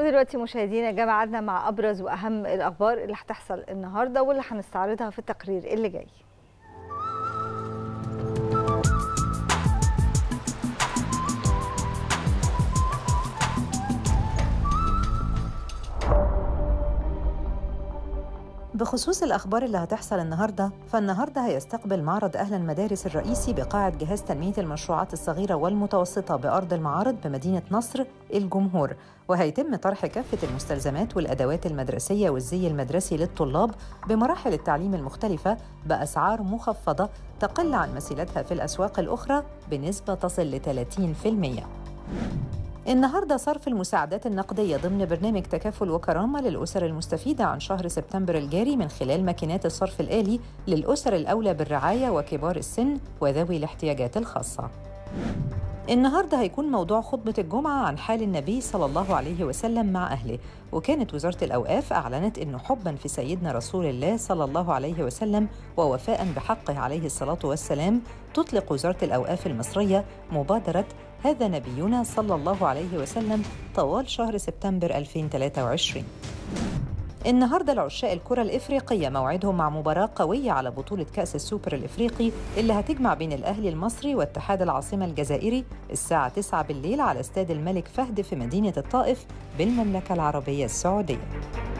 ودلوقتي مشاهدينا جمعنا مع ابرز واهم الاخبار اللي هتحصل النهارده واللي هنستعرضها في التقرير اللي جاي بخصوص الأخبار اللي هتحصل النهاردة فالنهاردة هيستقبل معرض أهل المدارس الرئيسي بقاعة جهاز تنمية المشروعات الصغيرة والمتوسطة بأرض المعارض بمدينة نصر الجمهور وهيتم طرح كافة المستلزمات والأدوات المدرسية والزي المدرسي للطلاب بمراحل التعليم المختلفة بأسعار مخفضة تقل عن مثيلتها في الأسواق الأخرى بنسبة تصل ل 30%. النهارده صرف المساعدات النقديه ضمن برنامج تكافل وكرامه للاسر المستفيده عن شهر سبتمبر الجاري من خلال ماكينات الصرف الالي للاسر الاولى بالرعايه وكبار السن وذوي الاحتياجات الخاصه. النهارده هيكون موضوع خطبة الجمعة عن حال النبي صلى الله عليه وسلم مع أهله، وكانت وزارة الأوقاف أعلنت إنه حبا في سيدنا رسول الله صلى الله عليه وسلم ووفاء بحقه عليه الصلاة والسلام تطلق وزارة الأوقاف المصرية مبادرة هذا نبينا صلى الله عليه وسلم طوال شهر سبتمبر 2023 النهارده العشاء الكرة الإفريقية موعدهم مع مباراة قوية على بطولة كأس السوبر الإفريقي اللي هتجمع بين الأهلي المصري واتحاد العاصمة الجزائري الساعة 9 بالليل على استاد الملك فهد في مدينة الطائف بالمملكة العربية السعودية.